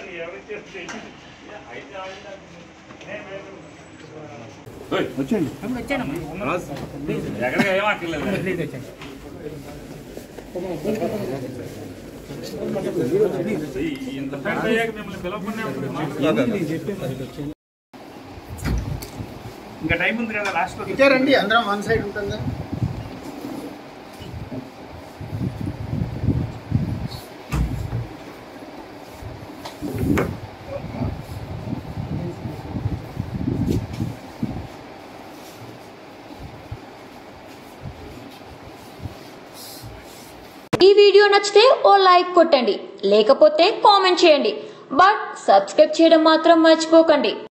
ఎక్కడికి ఏం అక్కర్లేదు ఇంత పెద్ద అయ్యాక మిమ్మల్ని పిలవకుండా ఉంటుంది ఇంకా టైం ఉంది కదా లాస్ట్ లో ఇచ్చారండి అందరం వన్ సైడ్ ఉంటుందా ఈ వీడియో నచ్చితే ఓ లైక్ కొట్టండి లేకపోతే కామెంట్ చేయండి బట్ సబ్స్క్రైబ్ చేయడం మాత్రం మర్చిపోకండి